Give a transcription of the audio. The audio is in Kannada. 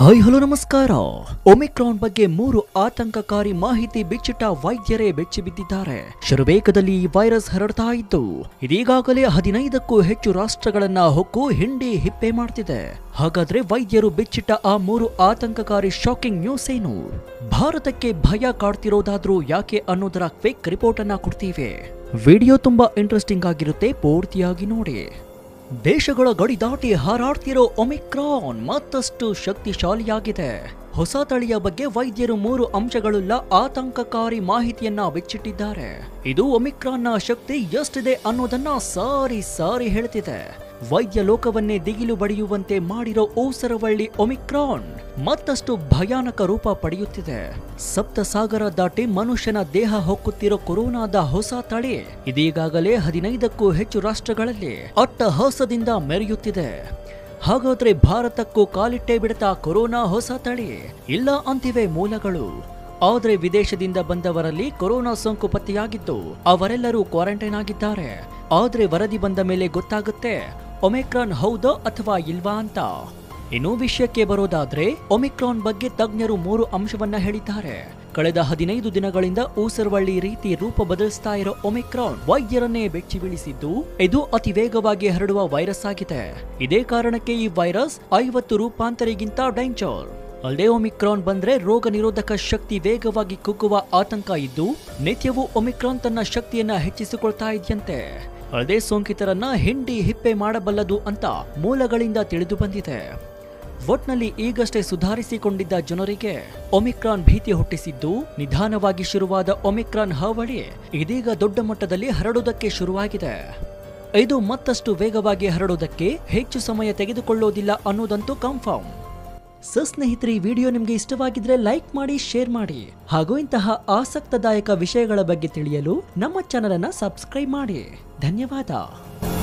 ಹಾಯ್ ಹಲೋ ನಮಸ್ಕಾರ ಒಮಿಕ್ರಾನ್ ಬಗ್ಗೆ ಮೂರು ಆತಂಕಕಾರಿ ಮಾಹಿತಿ ಬಿಚ್ಚಿಟ್ಟ ವೈದ್ಯರೇ ಬೆಚ್ಚಿ ಬಿದ್ದಿದ್ದಾರೆ ಶರವೇಗದಲ್ಲಿ ಈ ವೈರಸ್ ಹರಡ್ತಾ ಇದ್ದು ಇದೀಗಾಗಲೇ ಹದಿನೈದಕ್ಕೂ ಹೆಚ್ಚು ರಾಷ್ಟ್ರಗಳನ್ನ ಹೊಕ್ಕು ಹಿಂಡಿ ಹಿಪ್ಪೆ ಮಾಡ್ತಿದೆ ಹಾಗಾದ್ರೆ ವೈದ್ಯರು ಬಿಚ್ಚಿಟ್ಟ ಆ ಮೂರು ಆತಂಕಕಾರಿ ಶಾಕಿಂಗ್ ನ್ಯೂಸ್ ಏನು ಭಾರತಕ್ಕೆ ಭಯ ಕಾಡ್ತಿರೋದಾದ್ರೂ ಯಾಕೆ ಅನ್ನೋದರ ಕ್ವಿಕ್ ರಿಪೋರ್ಟ್ ಅನ್ನ ಕೊಡ್ತೀವಿ ವಿಡಿಯೋ ತುಂಬಾ ಇಂಟ್ರೆಸ್ಟಿಂಗ್ ಆಗಿರುತ್ತೆ ಪೂರ್ತಿಯಾಗಿ ನೋಡಿ ದೇಶಗಳ ಗಡಿ ದಾಟಿ ಹಾರಾಡ್ತಿರೋ ಒಮಿಕ್ರಾನ್ ಮತ್ತಷ್ಟು ಶಕ್ತಿಶಾಲಿಯಾಗಿದೆ ಹೊಸ ತಳಿಯ ಬಗ್ಗೆ ವೈದ್ಯರು ಮೂರು ಅಂಶಗಳುಳ್ಳ ಆತಂಕಕಾರಿ ಮಾಹಿತಿಯನ್ನ ಬಿಚ್ಚಿಟ್ಟಿದ್ದಾರೆ ಇದು ಒಮಿಕ್ರಾನ್ನ ಶಕ್ತಿ ಎಷ್ಟಿದೆ ಅನ್ನೋದನ್ನ ಸಾರಿ ಸಾರಿ ಹೇಳ್ತಿದೆ ವೈದ್ಯ ಲೋಕವನ್ನೇ ದಿಗಿಲು ಬಡಿಯುವಂತೆ ಮಾಡಿರೋ ಓಸರವಳ್ಳಿ ಒಮಿಕ್ರಾನ್ ಮತ್ತಷ್ಟು ಭಯಾನಕ ರೂಪ ಪಡೆಯುತ್ತಿದೆ ಸಪ್ತ ಸಾಗರ ದಾಟಿ ಮನುಷ್ಯನ ದೇಹ ಹೊಕ್ಕುತ್ತಿರೋ ಕೊರೋನಾದ ಹೊಸ ತಳಿ ಇದೀಗಾಗಲೇ ಹದಿನೈದಕ್ಕೂ ಹೆಚ್ಚು ರಾಷ್ಟ್ರಗಳಲ್ಲಿ ಅಟ್ಟಹಾಸದಿಂದ ಮೆರೆಯುತ್ತಿದೆ ಹಾಗಾದ್ರೆ ಭಾರತಕ್ಕೂ ಕಾಲಿಟ್ಟೆ ಬಿಡ್ತಾ ಕೊರೋನಾ ಹೊಸ ತಳಿ ಇಲ್ಲ ಅಂತಿವೆ ಮೂಲಗಳು ಆದ್ರೆ ವಿದೇಶದಿಂದ ಬಂದವರಲ್ಲಿ ಕೊರೋನಾ ಸೋಂಕು ಪತ್ತೆಯಾಗಿದ್ದು ಅವರೆಲ್ಲರೂ ಕ್ವಾರಂಟೈನ್ ಆಗಿದ್ದಾರೆ ಆದ್ರೆ ವರದಿ ಬಂದ ಮೇಲೆ ಗೊತ್ತಾಗುತ್ತೆ ಒಮಿಕ್ರಾನ್ ಹೌದೋ ಅಥವಾ ಇಲ್ವಾ ಅಂತ ಇನ್ನು ವಿಷಯಕ್ಕೆ ಬರೋದಾದ್ರೆ ಒಮಿಕ್ರಾನ್ ಬಗ್ಗೆ ತಜ್ಞರು ಮೂರು ಅಂಶವನ್ನ ಹೇಳಿದ್ದಾರೆ ಕಳೆದ ಹದಿನೈದು ದಿನಗಳಿಂದ ಊಸರವಳ್ಳಿ ರೀತಿ ರೂಪ ಬದಲಿಸ್ತಾ ಇರೋ ಒಮಿಕ್ರಾನ್ ವೈದ್ಯರನ್ನೇ ಬೆಚ್ಚಿ ಬೀಳಿಸಿದ್ದು ಇದು ಅತಿ ವೇಗವಾಗಿ ಹರಡುವ ವೈರಸ್ ಆಗಿದೆ ಇದೇ ಕಾರಣಕ್ಕೆ ಈ ವೈರಸ್ ಐವತ್ತು ರೂಪಾಂತರಿಗಿಂತ ಡೇಂಜರ್ ಅಲ್ಲದೆ ಒಮಿಕ್ರಾನ್ ಬಂದ್ರೆ ರೋಗ ನಿರೋಧಕ ಶಕ್ತಿ ವೇಗವಾಗಿ ಕುಗ್ಗುವ ಆತಂಕ ಇದ್ದು ನಿತ್ಯವೂ ಒಮಿಕ್ರಾನ್ ತನ್ನ ಶಕ್ತಿಯನ್ನ ಹೆಚ್ಚಿಸಿಕೊಳ್ತಾ ಇದೆಯಂತೆ ಅಲ್ಲದೆ ಸೋಂಕಿತರನ್ನ ಹಿಂಡಿ ಹಿಪ್ಪೆ ಮಾಡಬಲ್ಲದು ಅಂತ ಮೂಲಗಳಿಂದ ತಿಳಿದು ಬಂದಿದೆ ಒಟ್ನಲ್ಲಿ ಈಗಷ್ಟೇ ಸುಧಾರಿಸಿಕೊಂಡಿದ್ದ ಜನರಿಗೆ ಒಮಿಕ್ರಾನ್ ಭೀತಿ ಹುಟ್ಟಿಸಿದ್ದು ನಿಧಾನವಾಗಿ ಶುರುವಾದ ಒಮಿಕ್ರಾನ್ ಹಾವಳಿ ಇದೀಗ ದೊಡ್ಡ ಮಟ್ಟದಲ್ಲಿ ಹರಡುವುದಕ್ಕೆ ಶುರುವಾಗಿದೆ ಇದು ಮತ್ತಷ್ಟು ವೇಗವಾಗಿ ಹರಡುವುದಕ್ಕೆ ಹೆಚ್ಚು ಸಮಯ ತೆಗೆದುಕೊಳ್ಳೋದಿಲ್ಲ ಅನ್ನೋದಂತೂ ಕನ್ಫರ್ಮ್ ಸೊ ಸ್ನೇಹಿತರೆ ಈ ವಿಡಿಯೋ ನಿಮಗೆ ಇಷ್ಟವಾಗಿದ್ರೆ ಲೈಕ್ ಮಾಡಿ ಶೇರ್ ಮಾಡಿ ಹಾಗೂ ಇಂತಹ ಆಸಕ್ತದಾಯಕ ವಿಷಯಗಳ ಬಗ್ಗೆ ತಿಳಿಯಲು ನಮ್ಮ ಚಾನಲ್ ಅನ್ನ ಸಬ್ಸ್ಕ್ರೈಬ್ ಮಾಡಿ ಧನ್ಯವಾದ